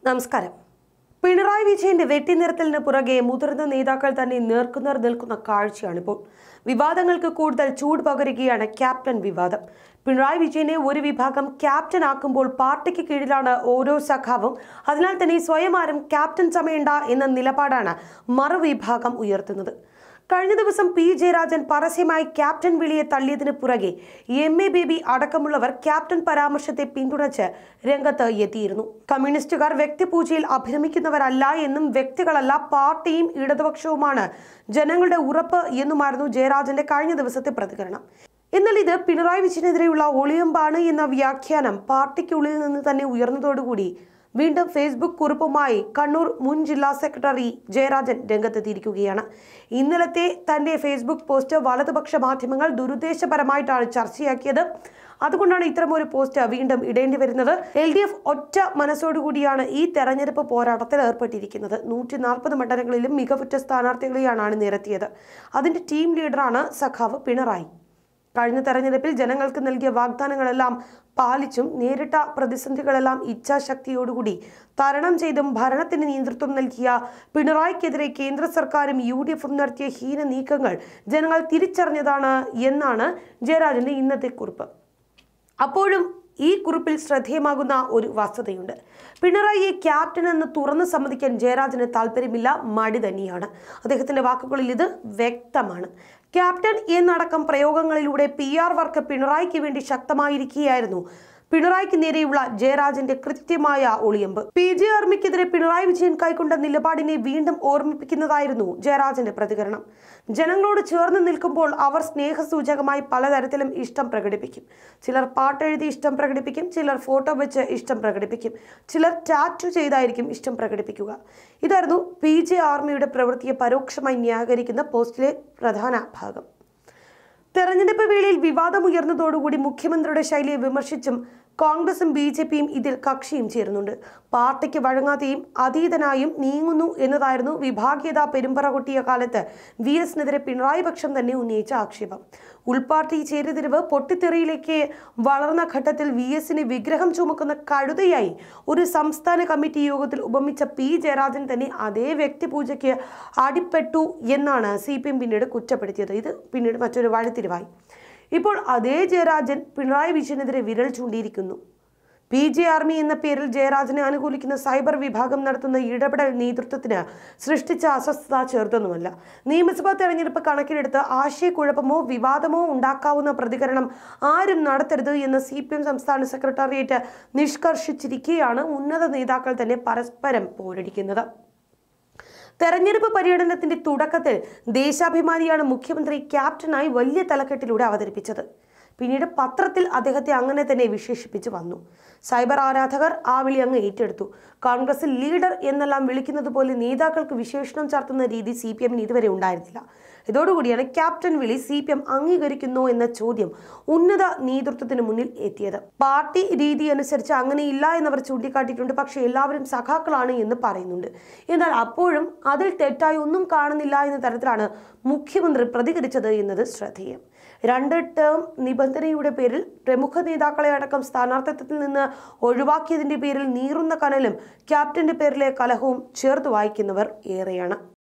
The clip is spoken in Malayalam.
നമസ്കാരം പിണറായി വിജയന്റെ വെട്ടിനിർത്തലിന് പുറകെ മുതിർന്ന നേതാക്കൾ തന്നെ നേർക്കുനേർ നിൽക്കുന്ന കാഴ്ചയാണിപ്പോൾ വിവാദങ്ങൾക്ക് കൂടുതൽ ചൂട് പകരുകയാണ് ക്യാപ്റ്റൻ വിവാദം പിണറായി വിജയനെ ഒരു വിഭാഗം ക്യാപ്റ്റൻ ആക്കുമ്പോൾ പാർട്ടിക്ക് കീഴിലാണ് ഓരോ സഖാവും അതിനാൽ തന്നെ സ്വയം ആരും ക്യാപ്റ്റൻ ചമയണ്ട എന്ന നിലപാടാണ് മറുവിഭാഗം ഉയർത്തുന്നത് കഴിഞ്ഞ ദിവസം പി ജയരാജൻ പരസ്യമായി ക്യാപ്റ്റൻ വിളിയെ തള്ളിയതിന് പുറകെ എം എ ബേബി അടക്കമുള്ളവർ ക്യാപ്റ്റൻ പരാമർശത്തെ പിന്തുണച്ച് രംഗത്ത് എത്തിയിരുന്നു കമ്മ്യൂണിസ്റ്റുകാർ വ്യക്തിപൂജയിൽ അഭിരമിക്കുന്നവരല്ല എന്നും വ്യക്തികളല്ല പാർട്ടിയും ഇടതുപക്ഷവുമാണ് ജനങ്ങളുടെ ഉറപ്പ് എന്നുമായിരുന്നു ജയരാജന്റെ കഴിഞ്ഞ ദിവസത്തെ പ്രതികരണം എന്നാൽ ഇത് പിണറായി വിജയനെതിരെയുള്ള ഒളിയമ്പാണ് എന്ന വ്യാഖ്യാനം പാർട്ടിക്കുള്ളിൽ നിന്ന് തന്നെ ഉയർന്നതോടുകൂടി വീണ്ടും ഫേസ്ബുക്ക് കുറിപ്പുമായി കണ്ണൂർ മുൻ ജില്ലാ സെക്രട്ടറി ജയരാജൻ രംഗത്തെത്തിയിരിക്കുകയാണ് ഇന്നലത്തെ തന്റെ ഫേസ്ബുക്ക് പോസ്റ്റ് വലതുപക്ഷ മാധ്യമങ്ങൾ ദുരുദ്ദേശപരമായിട്ടാണ് ചർച്ചയാക്കിയത് അതുകൊണ്ടാണ് ഇത്തരമൊരു പോസ്റ്റ് വീണ്ടും ഇടേണ്ടി വരുന്നത് എൽ ഡി എഫ് ഒറ്റ മനസ്സോടുകൂടിയാണ് ഈ തെരഞ്ഞെടുപ്പ് പോരാട്ടത്തിൽ ഏർപ്പെട്ടിരിക്കുന്നത് നൂറ്റി നാൽപ്പത് മണ്ഡലങ്ങളിലും മികവുറ്റ സ്ഥാനാർത്ഥികളെയാണ് നിരത്തിയത് അതിന്റെ ടീം ലീഡറാണ് സഖാവ് പിണറായി കഴിഞ്ഞ തെരഞ്ഞെടുപ്പിൽ ജനങ്ങൾക്ക് നൽകിയ വാഗ്ദാനങ്ങളെല്ലാം പാലിച്ചും നേരിട്ട പ്രതിസന്ധികളെല്ലാം ഇച്ഛാശക്തിയോടുകൂടി തരണം ചെയ്തും ഭരണത്തിന് നേതൃത്വം നൽകിയ പിണറായിക്കെതിരെ കേന്ദ്ര സർക്കാരും യു ഡി എഫും നടത്തിയ ഹീന നീക്കങ്ങൾ ജനങ്ങൾ തിരിച്ചറിഞ്ഞതാണ് എന്നാണ് ജയരാജന്റെ ഇന്നത്തെ കുറിപ്പ് അപ്പോഴും ഈ കുറിപ്പിൽ ശ്രദ്ധേയമാകുന്ന ഒരു വസ്തുതയുണ്ട് പിണറായിയെ ക്യാപ്റ്റൻ എന്ന് തുറന്നു സമ്മതിക്കാൻ ജയരാജന് താല്പര്യമില്ല മടി തന്നെയാണ് അദ്ദേഹത്തിന്റെ വാക്കുകളിൽ ഇത് വ്യക്തമാണ് ക്യാപ്റ്റൻ എന്നടക്കം പ്രയോഗങ്ങളിലൂടെ പി ആർ വർക്ക് പിണറായിക്ക് വേണ്ടി ശക്തമായിരിക്കുകയായിരുന്നു പിണറായിക്ക് നേരെയുള്ള ജയരാജന്റെ കൃത്യമായ ഒളിയമ്പ് പി ജെ ആർമിക്കെതിരെ പിണറായി വിജയൻ കൈക്കൊണ്ട നിലപാടിനെ വീണ്ടും ഓർമ്മിപ്പിക്കുന്നതായിരുന്നു ജയരാജന്റെ പ്രതികരണം ജനങ്ങളോട് ചേർന്ന് നിൽക്കുമ്പോൾ അവർ സ്നേഹസൂചകമായി പലതരത്തിലും ഇഷ്ടം പ്രകടിപ്പിക്കും ചിലർ പാട്ടെഴുതി ഇഷ്ടം പ്രകടിപ്പിക്കും ചിലർ ഫോട്ടോ വെച്ച് ഇഷ്ടം പ്രകടിപ്പിക്കും ചിലർ ടാറ്റു ചെയ്തായിരിക്കും ഇഷ്ടം പ്രകടിപ്പിക്കുക ഇതായിരുന്നു പി ജെ ആർമിയുടെ പ്രവൃത്തിയെ പരോക്ഷമായി ന്യായീകരിക്കുന്ന പോസ്റ്റിലെ പ്രധാന ഭാഗം തെരഞ്ഞെടുപ്പ് വേളയിൽ വിവാദമുയർന്നതോടുകൂടി മുഖ്യമന്ത്രിയുടെ ശൈലിയെ വിമർശിച്ചും കോൺഗ്രസും ബി ജെ പിയും ഇതിൽ കക്ഷിയും ചേരുന്നുണ്ട് പാർട്ടിക്ക് വഴങ്ങാതെയും അതീതനായും നീങ്ങുന്നു എന്നതായിരുന്നു വിഭാഗീയത പെരുമ്പറ കൊട്ടിയ കാലത്ത് വി എസിനെതിരെ പിണറായി പക്ഷം തന്നെ ഉന്നയിച്ച ആക്ഷേപം ഉൾപാർട്ടി ചേരിതിരിവ് പൊട്ടിത്തെറിയിലേക്ക് വളർന്ന ഘട്ടത്തിൽ വി എസിന് വിഗ്രഹം ചുമക്കുന്ന കഴുതയായി ഒരു സംസ്ഥാന കമ്മിറ്റി യോഗത്തിൽ ഉപമിച്ച പി ജയരാജൻ തന്നെ അതേ വ്യക്തിപൂജയ്ക്ക് അടിപ്പെട്ടു എന്നാണ് സി പി എം പിന്നീട് കുറ്റപ്പെടുത്തിയത് ഇത് പിന്നീട് മറ്റൊരു വഴിത്തിരിവായി ഇപ്പോൾ അതേ ജയരാജൻ പിണറായി വിജയനെതിരെ വിരൽ ചൂണ്ടിയിരിക്കുന്നു പി ജെ ആർമി എന്ന പേരിൽ ജയരാജനെ അനുകൂലിക്കുന്ന സൈബർ വിഭാഗം നടത്തുന്ന ഇടപെടൽ നേതൃത്വത്തിന് സൃഷ്ടിച്ച അസ്വസ്ഥത ചെറുതൊന്നുമല്ല നിയമസഭാ തെരഞ്ഞെടുപ്പ് കണക്കിലെടുത്ത് ആശയക്കുഴപ്പമോ വിവാദമോ ഉണ്ടാക്കാവുന്ന പ്രതികരണം ആരും നടത്തരുത് എന്ന് സി പി എം സംസ്ഥാന സെക്രട്ടേറിയറ്റ് നിഷ്കർഷിച്ചിരിക്കെയാണ് ഉന്നത നേതാക്കൾ തന്നെ പരസ്പരം പോരടിക്കുന്നത് തെരഞ്ഞെടുപ്പ് പര്യടനത്തിന്റെ തുടക്കത്തിൽ ദേശാഭിമാനിയാണ് മുഖ്യമന്ത്രി ക്യാപ്റ്റനായി വലിയ തലക്കെട്ടിലൂടെ അവതരിപ്പിച്ചത് പിന്നീട് പത്രത്തിൽ അദ്ദേഹത്തെ അങ്ങനെ തന്നെ വിശേഷിപ്പിച്ച് വന്നു സൈബർ ആരാധകർ ആ വിളി അങ്ങ് ഏറ്റെടുത്തു കോൺഗ്രസിൽ ലീഡർ എന്നെല്ലാം വിളിക്കുന്നത് പോലെ നേതാക്കൾക്ക് വിശേഷണം ചാർത്തുന്ന രീതി സി പി എമ്മിന് ഇതുവരെ ഉണ്ടായിരുന്നില്ല ഇതോടുകൂടിയാണ് ക്യാപ്റ്റൻ വിളി സി പി എം അംഗീകരിക്കുന്നോ എന്ന ചോദ്യം ഉന്നത നേതൃത്വത്തിന് മുന്നിൽ എത്തിയത് പാർട്ടി രീതി അനുസരിച്ച് അങ്ങനെയില്ല എന്നവർ ചൂണ്ടിക്കാട്ടിയിട്ടുണ്ട് പക്ഷേ എല്ലാവരും സഖാക്കളാണ് എന്ന് പറയുന്നുണ്ട് എന്നാൽ അപ്പോഴും അതിൽ തെറ്റായി ഒന്നും കാണുന്നില്ല എന്ന തരത്തിലാണ് മുഖ്യമന്ത്രി പ്രതികരിച്ചത് എന്നത് ശ്രദ്ധേയം രണ്ട് ടേം നിബന്ധനയുടെ പേരിൽ പ്രമുഖ നേതാക്കളെ അടക്കം സ്ഥാനാർത്ഥിത്വത്തിൽ നിന്ന് ഒഴിവാക്കിയതിന്റെ പേരിൽ നീറുന്ന കനലും ക്യാപ്റ്റന്റെ പേരിലെ കലഹവും ചേർത്ത് വായിക്കുന്നവർ ഏറെയാണ്